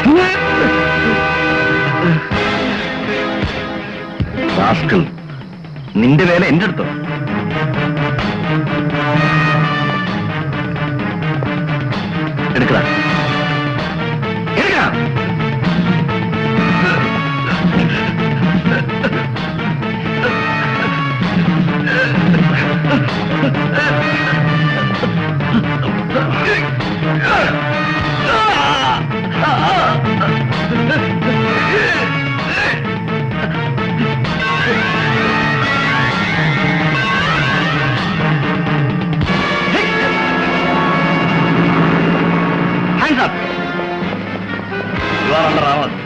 Rascal നിന്റെ വേല എന്റെ അടുത്തോ എടുക്കടാ എടുക്കടാ Hands up! You are under arrest.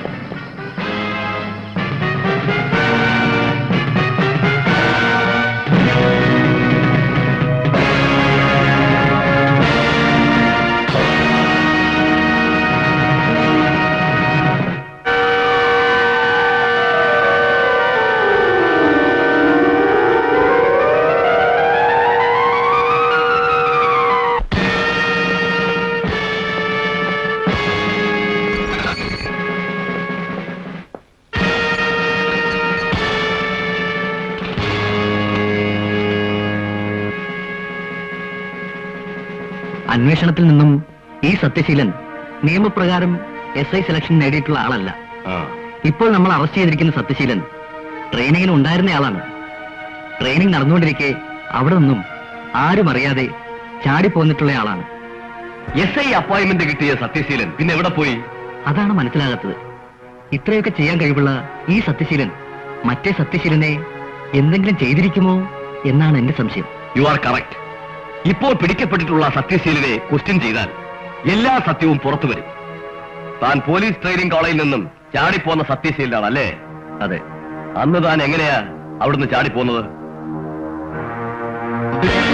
അന്വേഷണത്തിൽ നിന്നും ഈ സത്യശീലൻ നിയമപ്രകാരം എസ് ഐ സെലക്ഷൻ നേടിയിട്ടുള്ള ആളല്ല ഇപ്പോൾ നമ്മൾ അറസ്റ്റ് ചെയ്തിരിക്കുന്ന സത്യശീലൻ ട്രെയിനിങ്ങിൽ ഉണ്ടായിരുന്നയാളാണ് ട്രെയിനിങ് നടന്നുകൊണ്ടിരിക്കെ അവിടെ നിന്നും ആരും അറിയാതെ ചാടിപ്പോന്നിട്ടുള്ള ആളാണ് എസ് ഐ അപ്പോയിന്റ്മെന്റ് കിട്ടിയ സത്യശീലൻ പിന്നെ എവിടെ പോയി അതാണ് മനസ്സിലാകാത്തത് ഇത്രയൊക്കെ ചെയ്യാൻ കഴിവുള്ള ഈ സത്യശീലൻ മറ്റേ സത്യശീലനെ എന്തെങ്കിലും ചെയ്തിരിക്കുമോ എന്നാണ് എന്റെ സംശയം യു ആർ കറക്റ്റ് ഇപ്പോൾ പിടിക്കപ്പെട്ടിട്ടുള്ള സത്യശീലനെ ക്വസ്റ്റ്യൻ ചെയ്താൽ എല്ലാ സത്യവും പുറത്തു വരും താൻ പോലീസ് ട്രെയിനിങ് കോളേജിൽ നിന്നും ചാടിപ്പോന്ന സത്യശീലനാണ് അല്ലേ അതെ അന്ന് താൻ എങ്ങനെയാ അവിടുന്ന് ചാടിപ്പോന്നത്